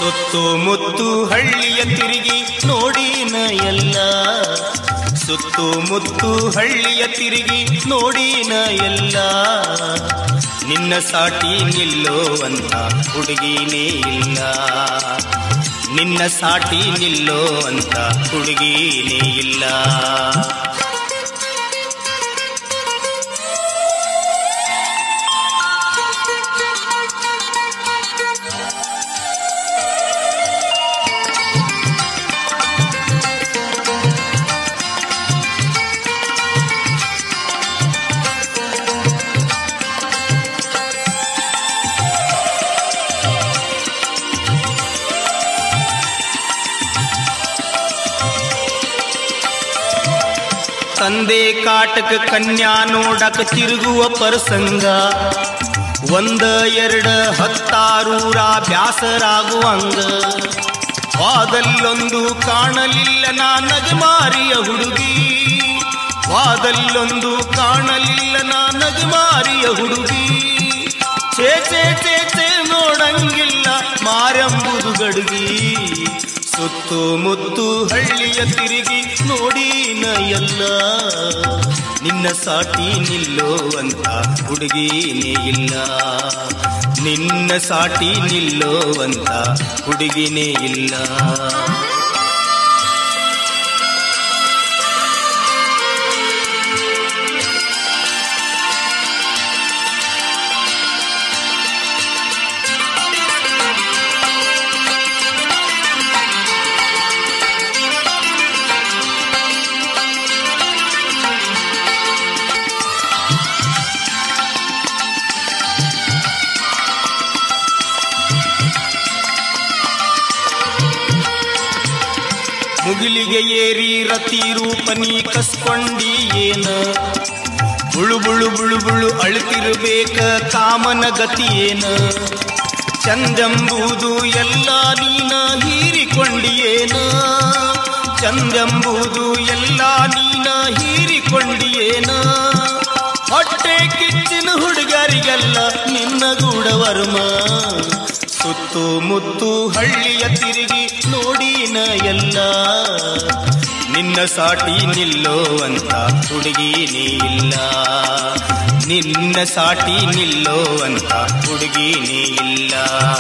ಸುತ್ತು ಮುತ್ತು ಹಳ್ಳಿಯ ತಿರುಗಿ ನೋಡಿನ ಎಲ್ಲ ಸುತ್ತು ಮುತ್ತು ಹಳ್ಳಿಯ ತಿರುಗಿ ನೋಡಿನ ಎಲ್ಲ ನಿನ್ನ ಸಾಟಿ ನಿಲ್ಲೋ ಅಂತ ಹುಡುಗಿನೇ ಇಲ್ಲ ನಿನ್ನ ಸಾಟಿ ನಿಲ್ಲೋ ಅಂತ ಹುಡುಗಿನೇ ಇಲ್ಲ ತಂದೆ ಕಾಟಕ ಕನ್ಯಾ ನೋಡಕ ತಿರುಗುವ ಪ್ರಸಂಗ ಒಂದ ಎರಡ ಹತ್ತಾರೂರ ಬ್ಯಾಸರಾಗುವಂಗ ವಾದಲ್ಲೊಂದು ಕಾಣಲಿಲ್ಲ ನಾ ನಗಮಾರಿಯ ಹುಡುಗಿ ವಾದಲ್ಲೊಂದು ಕಾಣಲಿಲ್ಲ ನಾ ನಗಮಾರಿಯ ಹುಡುಗಿ ಚೇ ಚೇ ಚೇ ಚೇ ನೋಡಂಗಿಲ್ಲ ಮಾರೆಂಬುದು ಗಡುಗಿ ಸುತ್ತು ಮುತ್ತು ಹಳ್ಳಿಯ ತಿರುಗಿ ನೋಡಿನ ಎಲ್ಲ ನಿನ್ನ ಸಾಟಿ ನಿಲ್ಲೋ ಅಂತ ಹುಡುಗಿನೇ ಇಲ್ಲ ನಿನ್ನ ಸಾಟಿ ನಿಲ್ಲೋ ಅಂತ ಹುಡುಗಿನೇ ಇಲ್ಲ ಮುಗಿಲಿಗೆ ಏರಿ ರತಿ ರೂಪನಿ ಕಸ್ಕೊಂಡಿ ಏನ ಬುಳು ಬುಳು ಬುಳು ಬುಳು ಅಳುತ್ತಿರಬೇಕ ಕಾಮನ ಗತಿ ಏನ ಚಂದೆಂಬುದು ಎಲ್ಲ ನೀನ ಹೀರಿಕೊಂಡಿಯೇನ ಚಂದೆಂಬುದು ಎಲ್ಲ ನೀನ ಹೀರಿಕೊಂಡಿಯೇನ ಹೊಟ್ಟೆ ಕಿಚ್ಚಿನ ಹುಡುಗರಿಗೆಲ್ಲ ನಿನ್ನ ಗೂಢವರ್ಮ ಸುತ್ತು ಮುತ್ತು ಹಳ್ಳಿಯ ತಿರುಗಿ ನೋಡಿನ ಎಲ್ಲ ನಿನ್ನ ಸಾಟಿ ನಿಲ್ಲೋ ಅಂತ ಹುಡುಗಿನೇ ಇಲ್ಲ ನಿನ್ನ ಸಾಟಿ ನಿಲ್ಲೋ ಅಂತ ಹುಡುಗಿನೇ ಇಲ್ಲ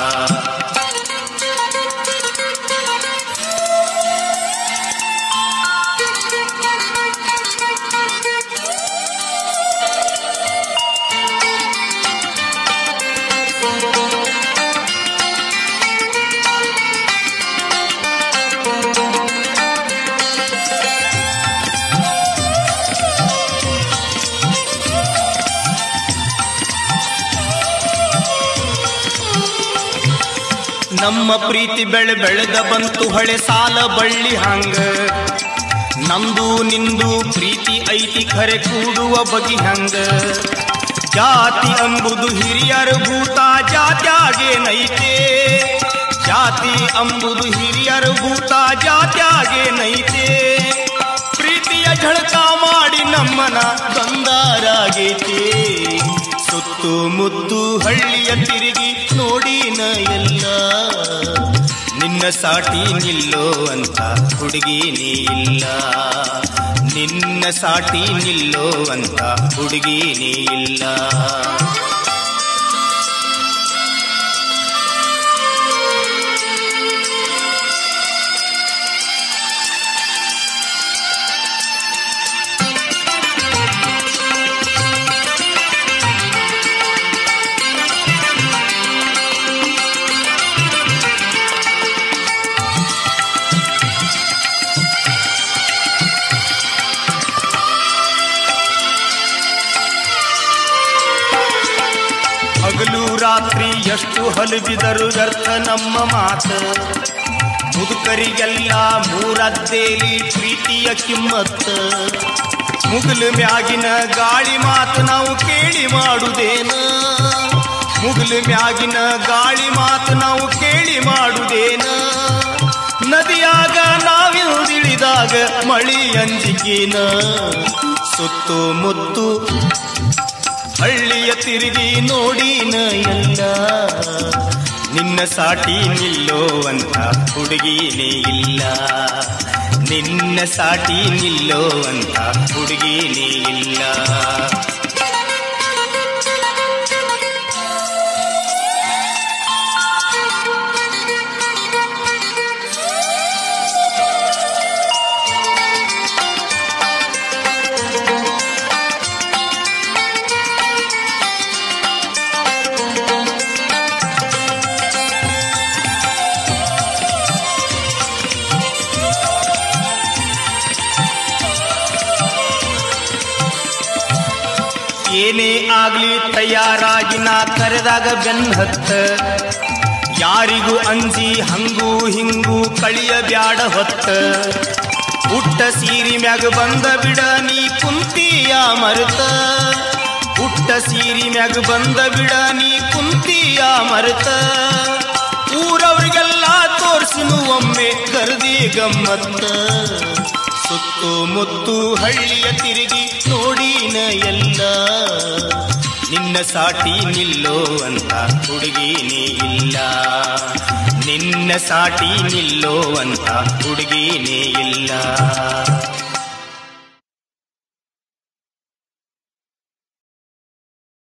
ನಮ್ಮ ಪ್ರೀತಿ ಬೆಳೆ ಬೆಳೆದ ಬಂತು ಹಳೆ ಸಾಲ ಬಳ್ಳಿ ಹಂಗ ನಮ್ದು ನಿಂದು ಪ್ರೀತಿ ಐತಿ ಖರೆ ಕೂಡುವ ಬಗೆ ಹಂಗ ಜಾತಿ ಅಂಬುದು ಹಿರಿಯರ ಭೂತ ಜಾತ್ಯಾಗೇನೈತೆ ಜಾತಿ ಅಂಬುದು ಹಿರಿಯರ ಭೂತ ಜಾತ್ಯಾಗೇನೈತೆ ಪ್ರೀತಿಯ ಝಳಕ ಮಾಡಿ ನಮ್ಮನ ಬಂದಾರಾಗೈತೆ ಸುತ್ತು ಮುತ್ತು ಹಳ್ಳಿಯ ತಿರುಗಿ ನೋಡಿನ ಎಲ್ಲ ನಿನ್ನ ಸಾಟಿ ನಿಲ್ಲೋ ಅಂತ ಹುಡುಗಿನೇ ಇಲ್ಲ ನಿನ್ನ ಸಾಟಿ ನಿಲ್ಲೋ ಅಂತ ಹುಡುಗಿನೇ ಇಲ್ಲ ಹಗಲು ರಾತ್ರಿ ಎಷ್ಟು ಹಲುಬಿದರು ವ್ಯರ್ಥ ನಮ್ಮ ಮಾತ ಮುದುಕರಿಗೆಲ್ಲ ಮೂರದ್ದೇಲಿ ಪ್ರೀತಿಯ ಕಿಮ್ಮತ್ತ ಮುಗಿಲು ಮ್ಯಾಗಿನ ಗಾಳಿ ಮಾತು ನಾವು ಕೇಳಿ ಮಾಡುದೇನ ಮುಗಿಲು ಮ್ಯಾಗಿನ ಗಾಳಿ ಮಾತು ನಾವು ಕೇಳಿ ಮಾಡುದೇನ ನದಿಯಾಗ ನಾವಿಳಿದಾಗ ಮಳಿ ಅಂಜಿಕಿನ ಸುತ್ತು ಮುತ್ತು ಹಳ್ಳಿಯ ತಿರುಗಿ ನೋಡಿನ ಎಲ್ಲ ನಿನ್ನ ಸಾಟಿ ನಿಲ್ಲೋವಂತ ಹುಡುಗಿನೇ ಇಲ್ಲ ನಿನ್ನ ಸಾಟಿ ನಿಲ್ಲೋವಂತ ಹುಡುಗಿನೇ ಇಲ್ಲ ಏನೇ ಆಗ್ಲಿ ತಯಾರಾಗಿ ನಾ ಕರೆದಾಗ ಬೆನ್ನತ್ತ ಯಾರಿಗೂ ಅಂಜಿ ಹಂಗೂ ಹಿಂಗೂ ಕಳಿಯ ಬ್ಯಾಡ ಹೊತ್ತ ಹುಟ್ಟ ಸೀರಿ ಮ್ಯಾಗ ಬಂದ ಬಿಡ ನೀ ಕುಂತಿಯ ಮರುತ ಹುಟ್ಟ ಸೀರಿ ಮ್ಯಾಗ ಬಂದ ಬಿಡ ನೀ ಕುಂತಿಯ ಮರುತ ಊರವ್ರಿಗೆಲ್ಲ ತೋರ್ಸಿನು ಒಮ್ಮೆ ಕರ್ದಿ ಗಮ್ಮತ್ತ ಸುತ್ತು ಮುತ್ತು ಹಳ್ಳಿಯ ತಿರುಗಿ ನೋಡಿನ ಎಲ್ಲ ನಿನ್ನ ಸಾಟಿ ನಿಲ್ಲೋ ಅಂತ ಹುಡುಗಿನೇ ಇಲ್ಲ ನಿನ್ನ ಸಾಟಿ ನಿಲ್ಲೋ ಅಂತ ಹುಡುಗಿನೇ ಇಲ್ಲ